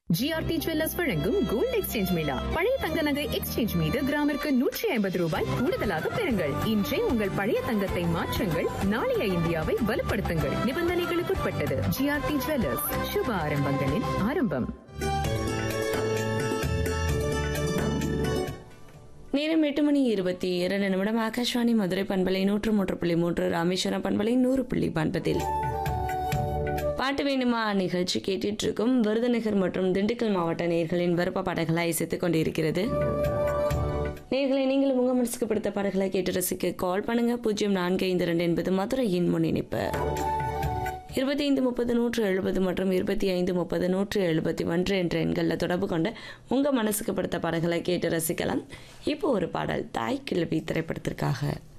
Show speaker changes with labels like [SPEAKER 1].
[SPEAKER 1] GRT jewellers வழங்கும் gold exchange mela பழைய தங்க நகை எக்ஸ்சேஞ்ச் மீது கிராமிற்கு நூற்றி ஐம்பது ரூபாய் கூடுதலாக பெறுங்கள் இன்றே உங்கள் பழைய தங்கத்தை மாற்றுங்கள் நாளைய இந்தியாவை வலுப்படுத்துங்கள் நிபந்தனைகளுக்குட்பட்டது ஜிஆர்டி ஜுவல்லர்ஸ் சுப ஆரம்பங்களின் ஆரம்பம்
[SPEAKER 2] நேரம் எட்டு மணி இருபத்தி இரண்டு நிமிடம் ஆகாஷ்வாணி மதுரை பண்பலை நூற்று மூன்று புள்ளி மூன்று ராமேஸ்வரம் பண்பலை நூறு புள்ளி பண்பதில் பாட்டு வேணுமா நிகழ்ச்சி கேட்டுட்டு இருக்கும் விருதுநகர் மற்றும் திண்டுக்கல் மாவட்ட நேர்களின் விருப்ப பாடல்களை இசைத்துக் கொண்டிருக்கிறது நேர்களை நீங்கள் உங்க மனசுக்கு பிடித்த பாடல்களை கேட்டு ரசிக்க கால் பண்ணுங்க பூஜ்ஜியம் நான்கு ஐந்து ரெண்டு என்பது மதுரையின் முன்னிணைப்பு இருபத்தி ஐந்து முப்பது நூற்று எழுபது மற்றும் இருபத்தி ஐந்து முப்பது நூற்று எழுபத்தி ஒன்று என்ற எண்களில் தொடர்பு கொண்டு உங்கள் மனசுக்கு பிடித்த பாடல்களை கேட்டு ரசிக்கலாம் இப்போ ஒரு பாடல் தாய் கிழவி திரைப்படத்திற்காக